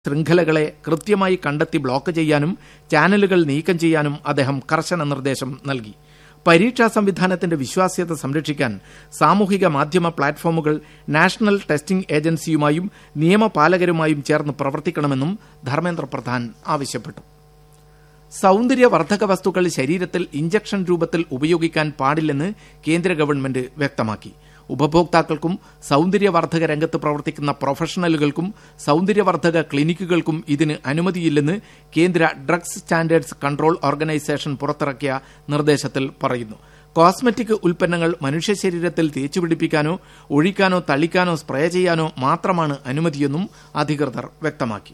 ശൃംഖലകളെ കൃത്യമായി കണ്ടെത്തി ബ്ലോക്ക് ചെയ്യാനും ചാനലുകൾ നീക്കം ചെയ്യാനും അദ്ദേഹം കർശന നിർദ്ദേശം നൽകി പരീക്ഷാ സംവിധാനത്തിന്റെ വിശ്വാസ്യത സംരക്ഷിക്കാൻ സാമൂഹിക മാധ്യമ പ്ലാറ്റ്ഫോമുകൾ നാഷണൽ ടെസ്റ്റിംഗ് ഏജൻസിയുമായും നിയമപാലകരുമായും ചേർന്ന് പ്രവർത്തിക്കണമെന്നും ധർമ്മേന്ദ്ര പ്രധാൻ ആവശ്യപ്പെട്ടു സൌന്ദര്യവർദ്ധക വസ്തുക്കൾ ശരീരത്തിൽ ഇഞ്ചക്ഷൻ രൂപത്തിൽ ഉപയോഗിക്കാൻ പാടില്ലെന്ന് കേന്ദ്ര ഗവൺമെന്റ് വ്യക്തമാക്കി ഉപഭോക്താക്കൾക്കും സൌന്ദര്യവർദ്ധക രംഗത്ത് പ്രവർത്തിക്കുന്ന പ്രൊഫഷണലുകൾക്കും സൌന്ദര്യവർദ്ധക ക്ലിനിക്കുകൾക്കും ഇതിന് അനുമതിയില്ലെന്ന് കേന്ദ്ര ഡ്രഗ്സ് സ്റ്റാൻഡേർഡ്സ് കൺട്രോൾ ഓർഗനൈസേഷൻ പുറത്തിറക്കിയ നിർദ്ദേശത്തിൽ പറയുന്നു കോസ്മെറ്റിക് ഉൽപ്പന്നങ്ങൾ മനുഷ്യ ശരീരത്തിൽ തേച്ചുപിടിപ്പിക്കാനോ ഒഴിക്കാനോ തളിക്കാനോ സ്പ്രേ ചെയ്യാനോ മാത്രമാണ് അനുമതിയെന്നും അധികൃതർ വ്യക്തമാക്കി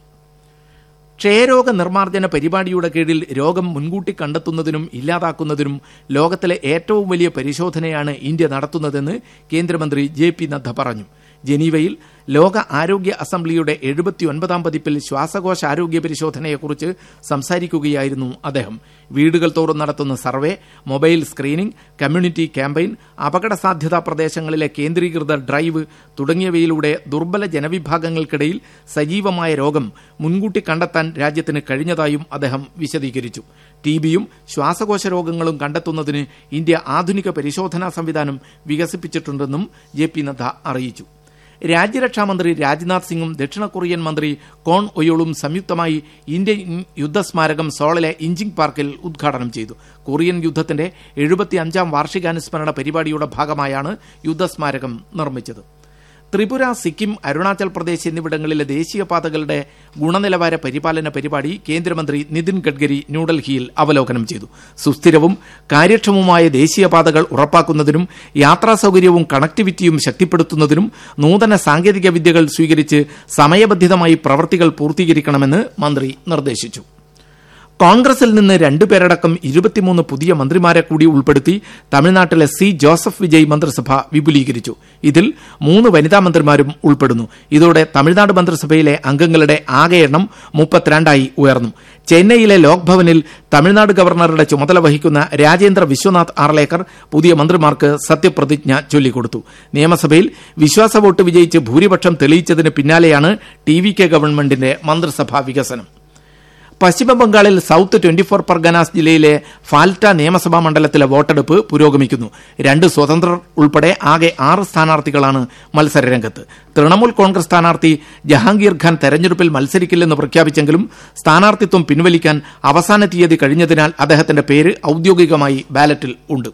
ക്ഷയരോഗ നിർമ്മാർജ്ജന പരിപാടിയുടെ കീഴിൽ രോഗം മുൻകൂട്ടി കണ്ടെത്തുന്നതിനും ഇല്ലാതാക്കുന്നതിനും ലോകത്തിലെ ഏറ്റവും വലിയ പരിശോധനയാണ് ഇന്ത്യ നടത്തുന്നതെന്ന് കേന്ദ്രമന്ത്രി ജെ പി നദ്ദ പറഞ്ഞു ജനീവയിൽ ലോക ആരോഗ്യ അസംബ്ലിയുടെ എഴുപത്തിയൊൻപതാം പതിപ്പിൽ ശ്വാസകോശ ആരോഗ്യ പരിശോധനയെക്കുറിച്ച് സംസാരിക്കുകയായിരുന്നു അദ്ദേഹം വീടുകൾ തോറും നടത്തുന്ന survey mobile screening community campaign അപകട സാധ്യതാ പ്രദേശങ്ങളിലെ കേന്ദ്രീകൃത ഡ്രൈവ് തുടങ്ങിയവയിലൂടെ ദുർബല ജനവിഭാഗങ്ങൾക്കിടയിൽ സജീവമായ രോഗം മുൻകൂട്ടി കണ്ടെത്താൻ രാജ്യത്തിന് കഴിഞ്ഞതായും അദ്ദേഹം വിശദീകരിച്ചു ടിബിയും ശ്വാസകോശ രോഗങ്ങളും കണ്ടെത്തുന്നതിന് ഇന്ത്യ ആധുനിക പരിശോധനാ സംവിധാനം വികസിപ്പിച്ചിട്ടുണ്ടെന്നും ജെ പി നദ്ദ അറിയിച്ചു രാജ്യരക്ഷാമന്ത്രി രാജ്നാഥ് സിംഗും ദക്ഷിണ കൊറിയൻ മന്ത്രി കോൺ ഒയോളും സംയുക്തമായി ഇന്ത്യൻ യുദ്ധസ്മാരകം സോളിലെ ഇഞ്ചിങ് പാർക്കിൽ ഉദ്ഘാടനം ചെയ്തു കൊറിയൻ യുദ്ധത്തിന്റെ എഴുപത്തിയഞ്ചാം വാർഷികാനുസ്മരണ പരിപാടിയുടെ ഭാഗമായാണ് യുദ്ധസ്മാരകം നിർമ്മിച്ചത് ത്രിപുര സിക്കിം അരുണാചൽ പ്രദേശ് എന്നിവിടങ്ങളിലെ ദേശീയപാതകളുടെ ഗുണനിലവാര പരിപാലന പരിപാടി കേന്ദ്രമന്ത്രി നിതിൻ ഗഡ്കരി ന്യൂഡൽഹിയിൽ അവലോകനം ചെയ്തു സുസ്ഥിരവും കാര്യക്ഷമവുമായ ദേശീയപാതകൾ ഉറപ്പാക്കുന്നതിനും യാത്രാ സൌകര്യവും കണക്ടിവിറ്റിയും ശക്തിപ്പെടുത്തുന്നതിനും നൂതന സാങ്കേതിക വിദ്യകൾ സ്വീകരിച്ച് സമയബന്ധിതമായി പ്രവൃത്തികൾ പൂർത്തീകരിക്കണമെന്ന് മന്ത്രി നിർദ്ദേശിച്ചു കോൺഗ്രസിൽ നിന്ന് രണ്ടുപേരടക്കം ഇരുപത്തിമൂന്ന് പുതിയ മന്ത്രിമാരെ കൂടി ഉൾപ്പെടുത്തി തമിഴ്നാട്ടിലെ സി ജോസഫ് വിജയ് മന്ത്രിസഭ വിപുലീകരിച്ചു ഇതിൽ മൂന്ന് വനിതാ മന്ത്രിമാരും ഉൾപ്പെടുന്നു ഇതോടെ തമിഴ്നാട് മന്ത്രിസഭയിലെ അംഗങ്ങളുടെ ആകെ എണ്ണം മുപ്പത്തിരണ്ടായി ഉയർന്നു ചെന്നൈയിലെ ലോക്ഭവനിൽ തമിഴ്നാട് ഗവർണറുടെ ചുമതല വഹിക്കുന്ന രാജേന്ദ്ര വിശ്വനാഥ് ആർലേക്കർ പുതിയ മന്ത്രിമാർക്ക് സത്യപ്രതിജ്ഞ ചൊല്ലിക്കൊടുത്തു നിയമസഭയിൽ വിശ്വാസ വോട്ട് വിജയിച്ച് ഭൂരിപക്ഷം തെളിയിച്ചതിന് പിന്നാലെയാണ് ടി വി കെ ഗവൺമെന്റിന്റെ മന്ത്രിസഭാ വികസനം പശ്ചിമബംഗാളിൽ സൌത്ത് ട്വന്റി ഫോർ പർഗനാസ് ജില്ലയിലെ ഫാൽറ്റ നിയമസഭാ മണ്ഡലത്തിലെ വോട്ടെടുപ്പ് പുരോഗമിക്കുന്നു രണ്ട് സ്വതന്ത്രർ ഉൾപ്പെടെ ആകെ ആറ് സ്ഥാനാർത്ഥികളാണ് മത്സരരംഗത്ത് തൃണമൂൽ കോൺഗ്രസ് സ്ഥാനാർത്ഥി ജഹാംഗീർ ഖാൻ തെരഞ്ഞെടുപ്പിൽ മത്സരിക്കില്ലെന്ന് പ്രഖ്യാപിച്ചെങ്കിലും സ്ഥാനാർത്ഥിത്വം പിൻവലിക്കാൻ അവസാന തീയതി കഴിഞ്ഞതിനാൽ അദ്ദേഹത്തിന്റെ പേര് ഔദ്യോഗികമായി ബാലറ്റിൽ ഉണ്ട്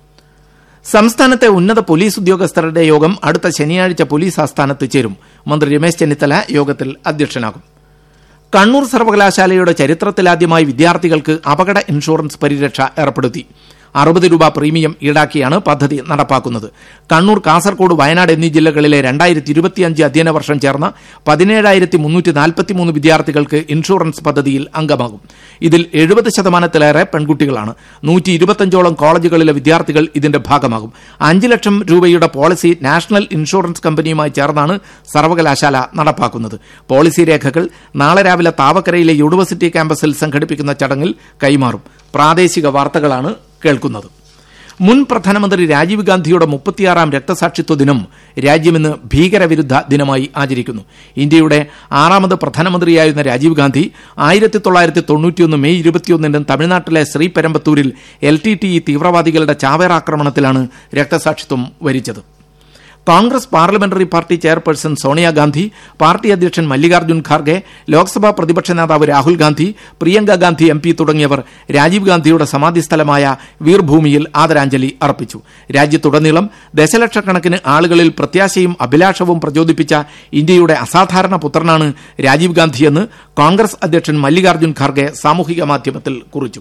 സംസ്ഥാനത്തെ ഉന്നത പോലീസ് ഉദ്യോഗസ്ഥരുടെ യോഗം അടുത്ത ശനിയാഴ്ച പോലീസ് ആസ്ഥാനത്ത് ചേരും മന്ത്രി രമേശ് ചെന്നിത്തല യോഗത്തിൽ അധ്യക്ഷനാകും കണ്ണൂർ സർവകലാശാലയുടെ ചരിത്രത്തിലാദ്യമായി വിദ്യാർത്ഥികൾക്ക് അപകട ഇൻഷുറൻസ് പരിരക്ഷ ഏർപ്പെടുത്തി അറുപത് രൂപ പ്രീമിയം ഈടാക്കിയാണ് പദ്ധതി നടപ്പാക്കുന്നത് കണ്ണൂർ കാസർകോട് വയനാട് എന്നീ ജില്ലകളിലെ രണ്ടായിരത്തി ഇരുപത്തിയഞ്ച് അധ്യയന വർഷം ചേർന്ന പതിനേഴായിരത്തി മുന്നൂറ്റി നാൽപ്പത്തിമൂന്ന് വിദ്യാർത്ഥികൾക്ക് ഇൻഷുറൻസ് പദ്ധതിയിൽ അംഗമാകും ഇതിൽ എഴുപത് ശതമാനത്തിലേറെ പെൺകുട്ടികളാണ് നൂറ്റി ഇരുപത്തഞ്ചോളം കോളേജുകളിലെ വിദ്യാർത്ഥികൾ ഇതിന്റെ ഭാഗമാകും അഞ്ച് ലക്ഷം രൂപയുടെ പോളിസി നാഷണൽ ഇൻഷുറൻസ് കമ്പനിയുമായി ചേർന്നാണ് സർവകലാശാല നടപ്പാക്കുന്നത് പോളിസി രേഖകൾ നാളെ രാവിലെ താവക്കരയിലെ യൂണിവേഴ്സിറ്റി ക്യാമ്പസിൽ സംഘടിപ്പിക്കുന്ന ചടങ്ങിൽ കൈമാറും പ്രാദേശിക വാർത്തകളാണ് കേൾക്കുന്നത് മുൻ പ്രധാനമന്ത്രി രാജീവ് ഗാന്ധിയുടെ മുപ്പത്തിയാറാം രക്തസാക്ഷിത്വ ദിനം രാജ്യമിന്ന് ഭീകരവിരുദ്ധ ദിനമായി ആചരിക്കുന്നു ഇന്ത്യയുടെ ആറാമത് പ്രധാനമന്ത്രിയായിരുന്ന രാജീവ് ഗാന്ധി ആയിരത്തി തൊള്ളായിരത്തി തൊണ്ണൂറ്റിയൊന്ന് മെയ് ഇരുപത്തിയൊന്നിന് തമിഴ്നാട്ടിലെ ശ്രീപെരമ്പത്തൂരിൽ എൽ ടി ടി ഇ തീവ്രവാദികളുടെ ചാവേറാക്രമണത്തിലാണ് രക്തസാക്ഷിത്വം വരിച്ചത് Congress parliamentary party chairperson Sonia Gandhi party അധ്യക്ഷൻ മല്ലികാർജ്ജുൻ ഖാർഗെ ലോക്സഭാ പ്രതിപക്ഷ നേതാവ് രാഹുൽ ഗാന്ധി പ്രിയങ്ക ഗാന്ധി എം പി തുടങ്ങിയവർ രാജീവ് ഗാന്ധിയുടെ സമാധിസ്ഥലമായ വീർഭൂമിയിൽ ആദരാഞ്ജലി അർപ്പിച്ചു രാജ്യത്തുടനീളം ദശലക്ഷക്കണക്കിന് ആളുകളിൽ പ്രത്യാശയും അഭിലാഷവും പ്രചോദിപ്പിച്ച ഇന്ത്യയുടെ അസാധാരണ പുത്രനാണ് രാജീവ് ഗാന്ധിയെന്ന് കോൺഗ്രസ് അധ്യക്ഷൻ മല്ലികാർജ്ജുൻ ഖാർഗെ സാമൂഹിക മാധ്യമത്തിൽ കുറിച്ചു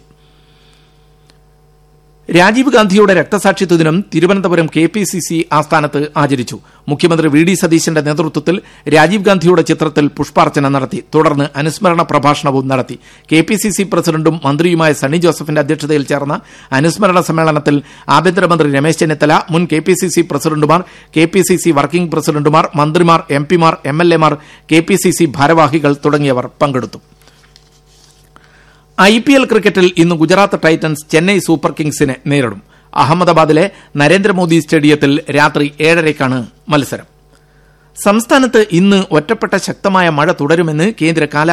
രാജീവ് ഗാന്ധിയുടെ രക്തസാക്ഷിത്വ ദിനം Thiruvananthapuram K P C C ആസ്ഥാനത്ത് ആചരിച്ചു മുഖ്യമന്ത്രി വി ഡി സതീശന്റെ നേതൃത്വത്തിൽ രാജീവ് ഗാന്ധിയുടെ ചിത്രത്തിൽ പുഷ്പാർച്ചന നടത്തി തുടർന്ന് അനുസ്മരണ പ്രഭാഷണവും നടത്തി കെ പി സി സി പ്രസിഡന്റും മന്ത്രിയുമായ സണ്ണി ജോസഫിന്റെ അധ്യക്ഷതയിൽ ചേർന്ന അനുസ്മരണ സമ്മേളനത്തിൽ ആഭ്യന്തരമന്ത്രി രമേശ് ചെന്നിത്തല മുൻ കെ പി സി സി പ്രസിഡന്റുമാർ K P C C working പ്രസിഡന്റുമാർ മന്ത്രിമാർ എം പിമാർ എം എൽ എമാർ കെ പി സി സി ഭാരവാഹികൾ തുടങ്ങിയവർ പങ്കെടുത്തു ഐ പി എൽ ക്രിക്കറ്റിൽ ഇന്ന് ഗുജറാത്ത് ടൈറ്റൻസ് ചെന്നൈ സൂപ്പർ കിങ്സിനെ നേരിടും അഹമ്മദാബാദിലെ നരേന്ദ്രമോദി സ്റ്റേഡിയത്തിൽ രാത്രി ഏഴരയ്ക്കാണ് മത്സരം സംസ്ഥാനത്ത് ഇന്ന് ഒറ്റപ്പെട്ട ശക്തമായ മഴ തുടരുമെന്ന് കേന്ദ്ര കാലാവസ്ഥാ